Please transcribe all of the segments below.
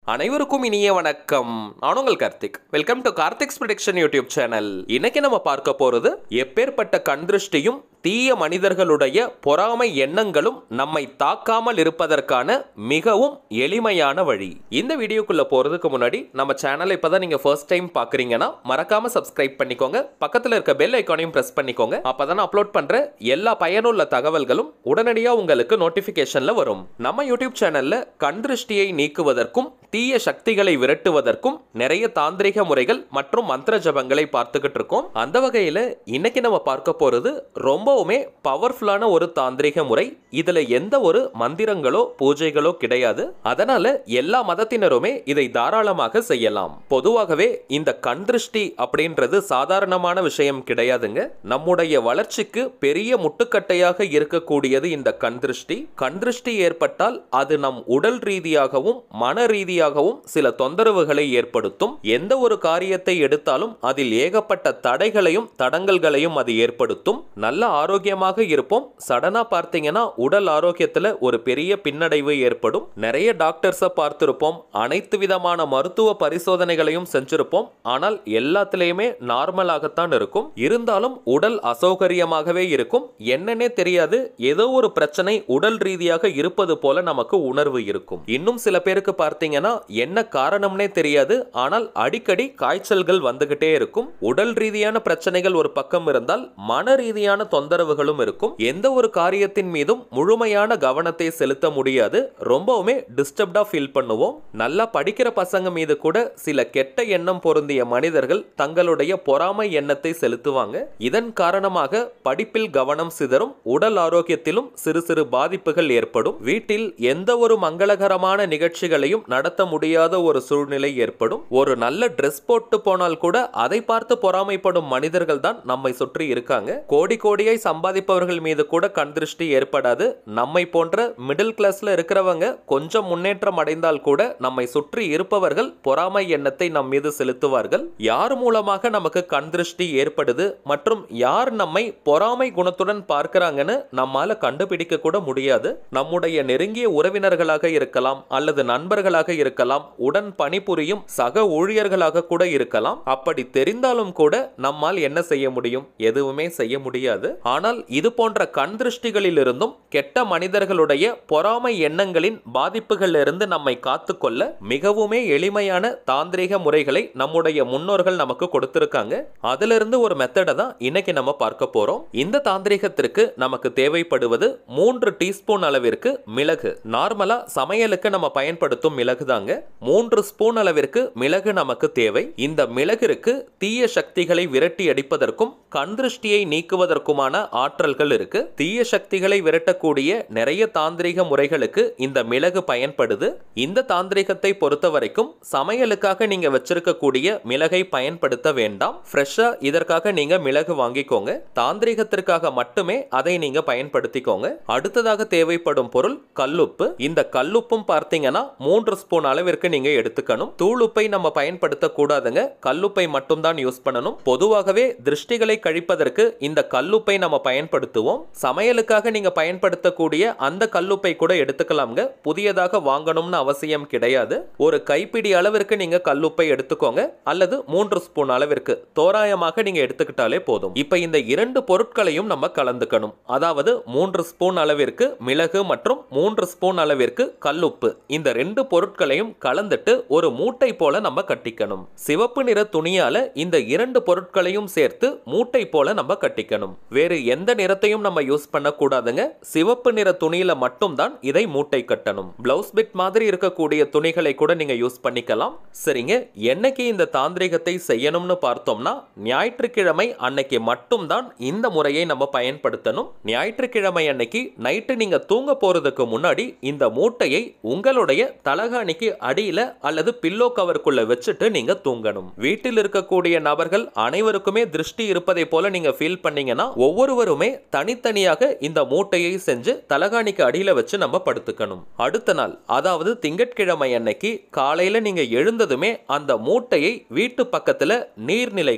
அனைவருக்கும் இனிய வணக்கம் நான் உங்கள் Karthik welcome to Karthik's prediction YouTube channel இன்னைக்கு நம்ம பார்க்க போறது எப்பேற்பட்ட கண் திருஷ்டியும் தீய மனிதர்களுடைய பொறாமை எண்ணங்களும் நம்மை தாக்காமல் இருப்பதற்கான மிகவும் எளிமையான வழி இந்த வீடியோக்குள்ள போறதுக்கு முன்னாடி நம்ம சேனலை இப்பதான் நீங்க ஃபர்ஸ்ட் டைம் பாக்குறீங்கன்னா மறக்காம சப்ஸ்கிரைப் பண்ணிக்கோங்க பக்கத்துல இருக்க பெல் ஐக்கானையும் பிரஸ் பண்ணிக்கோங்க அப்பதான் அப்லோட் பண்ற எல்லா பயனுள்ள தகவல்களும் உடனடியா உங்களுக்கு நோட்டிபிகேஷன்ல வரும் நம்ம யூடியூப் சேனல்ல கண் திருஷ்டியை நீக்குவதற்கும் தீய சக்திகளை விரட்டுவதற்கும் நிறைய தாந்திரிக முறைகள் மற்றும் மந்திர ஜபங்களை பார்த்துக்கிட்டு இருக்கோம் அந்த வகையில இன்னைக்கு நம்ம பார்க்க போறது ரொம்பவுமே பவர்ஃபுல்லான ஒரு தாந்திரிக முறை இதுல எந்த ஒரு மந்திரங்களோ பூஜைகளோ கிடையாது அதனால எல்லா மதத்தினருமே இதை தாராளமாக செய்யலாம் பொதுவாகவே இந்த கண் திருஷ்டி அப்படின்றது சாதாரணமான விஷயம் கிடையாதுங்க நம்முடைய வளர்ச்சிக்கு பெரிய முட்டுக்கட்டையாக இருக்கக்கூடியது இந்த கண் திருஷ்டி கண் திருஷ்டி ஏற்பட்டால் அது நம் உடல் ரீதியாகவும் மன ரீதியாகவும் சில தொந்தரவுகளை ஏற்படுத்தும் எந்த ஒரு காரியத்தை எடுத்தாலும் அதில் ஏகப்பட்ட தடைகளையும் தடங்கல்களையும் அது ஏற்படுத்தும் நல்ல ஆரோக்கியமாக இருப்போம் சடனா பார்த்தீங்கன்னா உடல் ஆரோக்கியத்துல ஒரு பெரிய பின்னடைவு ஏற்படும் நிறைய டாக்டர்ஸை பார்த்திருப்போம் அனைத்து விதமான மருத்துவ பரிசோதனைகளையும் செஞ்சிருப்போம் ஆனால் எல்லாத்துலேயுமே நார்மலாகத்தான் இருக்கும் இருந்தாலும் உடல் அசௌகரியமாகவே இருக்கும் என்னன்னே தெரியாது ஏதோ ஒரு பிரச்சனை உடல் ரீதியாக இருப்பது போல நமக்கு உணர்வு இருக்கும் இன்னும் சில பேருக்கு பார்த்தீங்கன்னா என்ன காரணம்னே தெரியாது ஆனால் அடிக்கடி காய்ச்சல்கள் வந்துகிட்டே இருக்கும் உடல் ரீதியான பிரச்சனைகள் ஒரு பக்கம் இருந்தால் மன ரீதியான தொந்தரவுகளும் இருக்கும் எந்த ஒரு காரியத்தின் மீதும் முழுமையான கவனத்தை செலுத்த முடியாது ரொம்பவுமே டிஸ்டர்ப்டா ஃபீல் பண்ணுவோம் நல்லா படிக்கிற பசங்க மீது கூட சில கெட்ட எண்ணம் பொருந்திய மனிதர்கள் தங்களுடைய பொறாமை எண்ணத்தை செலுத்துவாங்க இதன் காரணமாக படிப்பில் கவனம் சிதறும் உடல் ஆரோக்கியத்திலும் சிறு சிறு பாதிப்புகள் ஏற்படும் வீட்டில் எந்த ஒரு மங்களகரமான நிகழ்ச்சிகளையும் நடத்த முடியாத ஒரு சூழ்நிலை ஏற்படும் ஒரு நல்ல Dress போட்டு போனால் கூட அதை பார்த்து பொறாமைப்படும் மனிதர்கள் தான் நம்மை சுற்றி இருக்காங்க கோடி கோடியை சம்பாதிப்பவர்கள் மீது கூட கண் திருஷ்டி ஏற்படாது நம்மை போன்ற மிடில் கிளாஸ்ல இருக்கிறவங்க கொஞ்சம் முன்னேற்றம் அடைந்தால் கூட நம்மை சுற்றி இருப்பவர்கள் பொறாமை எண்ணத்தை நம் மீது செலுத்துவார்கள் யார் மூலமாக நமக்கு கண் திருஷ்டி ஏற்படுது மற்றும் யார் நம்மை பொறாமை குணத்துடன் பார்க்கறாங்கன்னு நம்மால கண்டுபிடிக்க கூட முடியாது நம்முடைய நெருங்கிய உறவினர்களாக இருக்கலாம் அல்லது நண்பர்களாக இருக்கலாம் உடன் பணிபுரியும் சக ஊழியர்களாக கூட இருக்கலாம் அப்படி தெரிந்தாலும் கூட நம்மால் என்ன செய்ய முடியும் எதுவுமே செய்ய முடியாது ஆனால் இது போன்ற கண் திருஷ்டிகளிலிருந்தும் கெட்ட மனிதர்களுடைய பொறாமை எண்ணங்களின் பாதிப்புகளிலிருந்து நம்மை காத்துக்கொள்ள மிகவுமே எளிமையான தாந்திரிக முறைகளை நம்முடைய முன்னோர்கள் நமக்கு கொடுத்திருக்காங்க அதிலிருந்து ஒரு மெத்தடை தான் இன்னைக்கு நம்ம பார்க்க போறோம் இந்த தாந்திரிகத்திற்கு நமக்கு தேவைப்படுவது மூன்று டீஸ்பூன் அளவிற்கு மிளகு நார்மலா சமையலுக்கு நம்ம பயன்படுத்தும் மிளகு தாங்க மூன்று ஸ்பூன் அளவிற்கு மிளகு நமக்கு தேவை இந்த மிளகிற்கு தீய சக்திகளை விரட்டி அடிப்பதற்கும் கண் திருஷ்டியை நீக்குவதற்குமான ஆற்றல்கள் இருக்கு தீய சக்திகளை விரட்டக்கூடிய நிறைய தாந்திரிக முறைகளுக்கு இந்த மிளகு பயன்படுது இந்த தாந்திரிகத்தை பொறுத்த வரைக்கும் சமையலுக்காக நீங்க வச்சிருக்கக்கூடிய மிளகை பயன்படுத்த வேண்டாம் ஃப்ரெஷ்ஷா இதற்காக நீங்க மிளகு வாங்கிக்கோங்க தாந்திரிகத்திற்காக மட்டுமே அதை நீங்க பயன்படுத்திக்கோங்க அடுத்ததாக தேவைப்படும் பொருள் கல்லுப்பு இந்த கல்லுப்பும் பார்த்தீங்கன்னா மூன்று ஸ்பூன் அளவிற்கு நீங்க எடுத்துக்கணும் தூளுப்பை நம்ம பயன்படுத்த கூடாதுங்க கல்லுப்பை மட்டும்தான் யூஸ் பண்ணணும் பொதுவாகவே திருஷ்டிகளை கழிப்பதற்கு இந்த கல்லுப்பை நம்ம பயன்படுத்துவோம் சமையலுக்காக நீங்க பயன்படுத்தக்கூடிய அந்த கல்லுப்பை கூட எடுத்துக்கலாம்ங்க புதியதாக வாங்கணும்னு அவசியம் கிடையாது ஒரு கைப்பிடி அளவிற்கு நீங்க கல்லுப்பை எடுத்துக்கோங்க அல்லது மூன்று ஸ்பூன் அளவிற்கு தோராயமாக நீங்க எடுத்துக்கிட்டாலே போதும் இப்ப இந்த இரண்டு பொருட்களையும் நம்ம கலந்துக்கணும் அதாவது மூன்று ஸ்பூன் அளவிற்கு மிளகு மற்றும் மூன்று ஸ்பூன் அளவிற்கு கல்லுப்பு இந்த ரெண்டு பொருட்களையும் கலந்துட்டு ஒரு மூட்டை போல நம்ம கட்டிக்கணும் சிவப்பு நிற துணியால இந்த இரண்டு பொருட்களையும் சேர்த்து மூட்டை போல நம்ம கட்டிக்கணும் வேறு எந்த நிறத்தையும் நம்ம யூஸ் பண்ணக்கூடாதுங்க சிவப்பு நிற துணியில மட்டும்தான் இதை மூட்டை கட்டணும் பிளவுஸ் பிட் மாதிரி இருக்கக்கூடிய துணிகளை கூட நீங்க யூஸ் பண்ணிக்கலாம் சரிங்க என்னைக்கு இந்த தாந்திரிகத்தை செய்யணும்னு பார்த்தோம்னா ஞாயிற்றுக்கிழமை அன்னைக்கு மட்டும்தான் இந்த முறையை நம்ம பயன்படுத்தணும் ஞாயிற்றுக்கிழமை அன்னைக்கு நைட்டு நீங்க தூங்க போறதுக்கு முன்னாடி இந்த மூட்டையை உங்களுடைய தலகாணிக்கு அடியில அல்லது பில்லோ கவருக்குள்ள வச்சுட்டு நீங்க தூங்கணும் வீட்டில் இருக்கக்கூடிய நபர்கள் அனைவருக்குமே திருஷ்டி இருப்பதை போல நீங்க ஃபீல் பண்ணீங்கன்னா ஒவ்வொருவருமே தனித்தனியாக இந்த மூட்டையை செஞ்சு தலகாணிக்கு அடியில வச்சு நம்ம படுத்துக்கணும் அடுத்த நாள் அதாவது திங்கட்கிழமை அன்னைக்கு காலையில நீங்க எழுந்ததுமே அந்த மூட்டையை வீட்டு பக்கத்துல நீர்நிலைகள்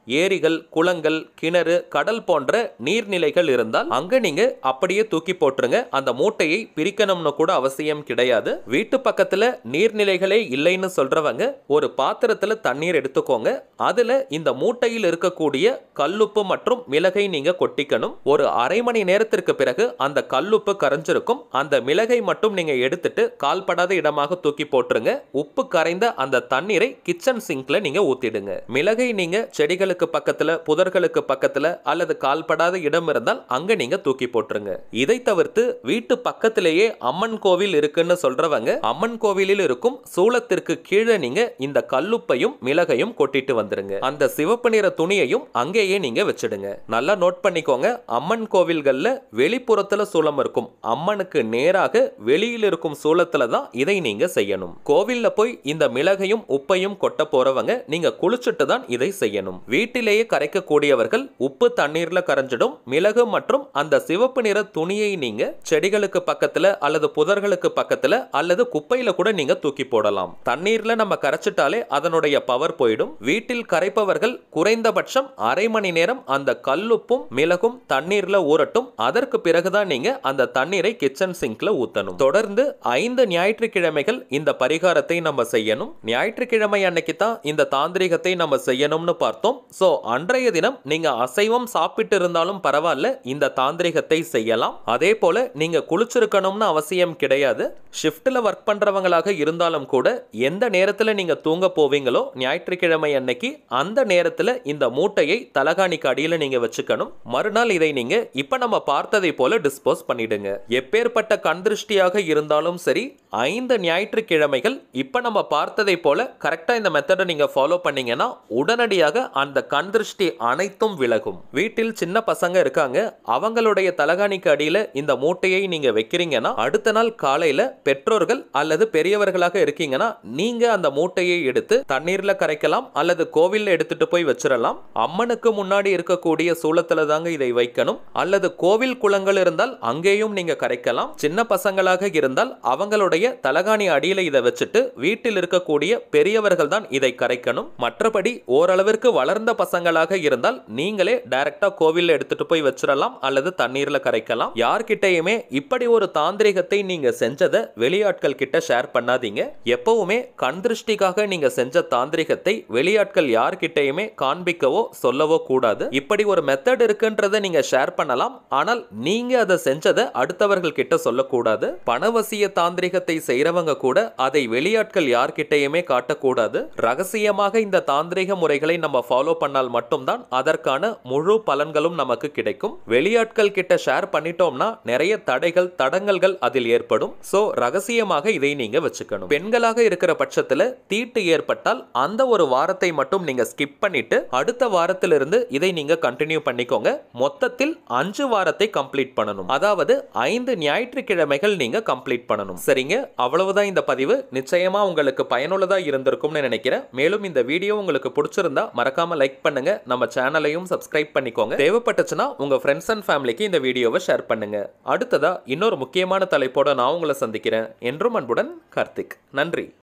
ஏரிகள் குளங்கள் கிணறு கடல் போன்ற நீர்நிலைகள் இருந்தால் அங்க நீங்க அப்படியே தூக்கி போட்டுருங்க அந்த மூட்டையை பிரிக்கணும்னு கூட அவசியம் கிடையாது வீட்டு பக்கத்துல நீர்நிலைகளே இல்லைன்னு சொல்றவங்க ஒரு பாத்திரத்துல தண்ணீர் எடுத்துக்கோங்க அதுல இந்த மூட்டையில் இருக்கக்கூடிய கல்லுப்பு மற்றும் மிளகை நீங்க கொட்டிக்கணும் ஒரு அரை மணி நேரத்திற்கு பிறகு அந்த கல்லுப்பு கரைஞ்சிருக்கும் அந்த மிளகை மட்டும் நீங்க எடுத்துட்டு கால்படாத இடமாக தூக்கி போட்டுருங்க உப்பு கரைந்த அந்த தண்ணீரை கிச்சன் சிங்க்ல நீங்க ஊத்திடுங்க மிளகை நீங்க செடிகளுக்கு பக்கத்துல புதர்களுக்கு பக்கத்துல அல்லது கால்படாத இடம் இருந்தால் அங்க நீங்க தூக்கி போட்டுருங்க இதை தவிர்த்து வீட்டு பக்கத்திலேயே அம்மன் கோவில் இருக்குன்னு சொல்றவங்க அம்மன் கோவிலில் இருக்கும் சூளத்திற்கு கீழே நீங்க இந்த கல்லுப்பையும் மிளகையும் கொட்டிட்டு வந்துருங்க அந்த சிவப்பு நிற துணியையும் அங்கேயே நீங்க வச்சிடுங்க நல்லா நோட் பண்ணிக்கோங்க அம்மன் கோவில்கள்ல வெளிப்புறத்துல சூளம் இருக்கும் அம்மனுக்கு நேராக வெளியில் இருக்கும் சூளத்துல தான் இதை நீங்க செய்யணும் கோவில்ல போய் இந்த மிளகையும் உப்பையும் கொட்ட போறவங்க நீங்க குளிச்சுட்டு தான் இதை செய்யணும் வீட்டிலேயே கரைக்கக்கூடியவர்கள் உப்பு தண்ணீர்ல கரைஞ்சிடும் மிளகு மற்றும் அந்த சிவப்பு நிற துணியை நீங்க செடிகளுக்கு பக்கத்துல அல்லது புதர்களுக்கு பக்கத்துல அல்லது குப்பையில கூட நீங்க தூக்கி போடலாம் தண்ணீர்ல நம்ம கரைச்சிட்டாலே அதனுடைய பவர் போயிடும் வீட்டில் கரைப்பவர்கள் குறைந்தபட்சம் அரை மணி நேரம் அந்த கல்லுப்பும் மிளகும் தண்ணீர்ல ஊறட்டும் அதற்கு பிறகுதான் நீங்க அந்த தண்ணீரை கிச்சன் சிங்க்ல ஊத்தணும் தொடர்ந்து ஐந்து ஞாயிற்றுக்கிழமைகள் இந்த பரிகாரத்தை நம்ம செய்யணும் ஞாயிற்றுக்கிழமை அன்னைக்கு தான் இந்த தாந்திரிகத்தை நம்ம செய்யணும்னு பார்த்தோம் சோ அன்றைய தினம் நீங்க அசைவம் சாப்பிட்டு இருந்தாலும் பரவாயில்ல இந்த தாந்திரிகத்தை செய்யலாம் அதே போல நீங்க குளிச்சிருக்கணும்னு அவசியம் கிடையாது ஷிஃப்ட்ல ஒர்க் பண்றவங்களாக இருந்தாலும் கூட எந்த நேரத்துல நீங்க தூங்க போவீங்களோ ஞாயிற்றுக்கிழமை அன்னைக்கு அந்த நேரத்துல இந்த மூட்டையை தலகாணிக்கு அடியில நீங்க வச்சுக்கணும் மறுநாள் இதை நீங்க இப்ப நம்ம பார்த்ததை போல டிஸ்போஸ் பண்ணிடுங்க எப்பேற்பட்ட கண் திருஷ்டியாக இருந்தாலும் சரி ஐந்து ஞாயிற்றுக்கிழமைகள் இப்ப நம்ம பார்த்ததை போல கரெக்டா இந்த மெத்தடை நீங்க ஃபாலோ பண்ணீங்கன்னா உடனடியாக அந்த கண் திருஷ்டி அனைத்தும் விலகும் வீட்டில் சின்ன பசங்க இருக்காங்க அவங்களுடைய தலகாணிக்கு அடியில இந்த மூட்டையை நீங்க வைக்கிறீங்கன்னா அடுத்த நாள் காலையில பெற்றோர்கள் அல்லது பெரியவர்களாக இருக்கீங்கன்னா நீங்க அந்த மூட்டையை எடுத்து தண்ணீர்ல கரைக்கலாம் அல்லது கோவில்ல எடுத்துட்டு போய் வச்சிடலாம் அம்மனுக்கு முன்னாடி இருக்கக்கூடிய சூளத்துல தாங்க இதை வைக்கணும் அல்லது கோவில் குளங்கள் இருந்தால் அங்கேயும் நீங்க கரைக்கலாம் சின்ன பசங்களாக இருந்தால் அவங்களுடைய தலகாணி அடியில இதை வச்சுட்டு வீட்டில் இருக்கக்கூடிய பெரியவர்கள் தான் இதை கரைக்கணும் மற்றபடி ஓரளவிற்கு வளர்ந்த பசங்களாக இருந்தால் நீங்களே டைரக்டா கோவில்ல எடுத்துட்டு போய் வச்சிடலாம் அல்லது தண்ணீர்ல கரைக்கலாம் யார்கிட்டயுமே இப்படி ஒரு தாந்திரிகத்தை நீங்க செஞ்சதை வெளியாட்கள் கிட்ட ஷேர் பண்ணாதீங்க எப்பவுமே கண் திருஷ்டிக்காக நீங்க செஞ்ச தாந்திரிகத்தை வெளியாட்கள் யார்கிட்டயுமே காண்பிக்கவோ சொல்லவோ கூடாது இப்படி ஒரு மெத்தட் இருக்குன்றதை நீங்க ஷேர் பண்ணலாம் ஆனால் நீங்க அதை செஞ்சதை அடுத்தவர்கள் கிட்ட சொல்லக்கூடாது பணவசிய தாந்திரிகத்தை செய்றவங்க கூட அதை வெளியாட்கள் யார்கிட்டயுமே காட்டக்கூடாது ரகசியமாக இந்த தாந்திரிக முறைகளை நம்ம ஃபாலோ பண்ணால் மட்டும்தான் அதற்கான முழு பலன்களும் நமக்கு கிடைக்கும் வெளியாட்கள் கிட்ட ஷேர் பண்ணிட்டோம்னா நிறைய தடைகள் தடங்கல்கள் அதில் ஏற்படும் சோ ரகசியமாக இதை நீங்க வச்சுக்கணும் பெண்களாக இருக்கிற பட்சத்துல தீட்டு ஏற்பட்டால் அந்த ஒரு வாரத்தை மட்டும் நீங்க ஸ்கிப் பண்ணிட்டு அடுத்த வாரத்திலிருந்து இதை நீங்க கண்டினியூ பண்ணிக்கோங்க மொத்தத்தில் அஞ்சு வாரத்தை கம்ப்ளீட் பண்ணணும் அதாவது ஐந்து ஞாயிற்றுக்கிழமைகள் நீங்க கம்ப்ளீட் பண்ணணும் சரிங்க அவ்வளவுதான் இந்த பதிவு நிச்சயமா உங்களுக்கு பயனுள்ளதா இருந்திருக்கும்னு நினைக்கிறேன் மேலும் இந்த வீடியோ உங்களுக்கு பிடிச்சிருந்தா மறக்காம லைக் பண்ணுங்க நம்ம சேனலையும் சப்ஸ்கிரைப் பண்ணிக்கோங்க தேவைப்பட்டுச்சுன்னா உங்க ஃப்ரெண்ட்ஸ் அண்ட் ஃபேமிலிக்கு இந்த வீடியோவை ஷேர் பண்ணுங்க அடுத்ததா இன்னொரு முக்கியமான தலைப்போட நான் உங்களை சந்திக்கிறேன் என்றும் அன்புடன் கார்த்திக் நன்றி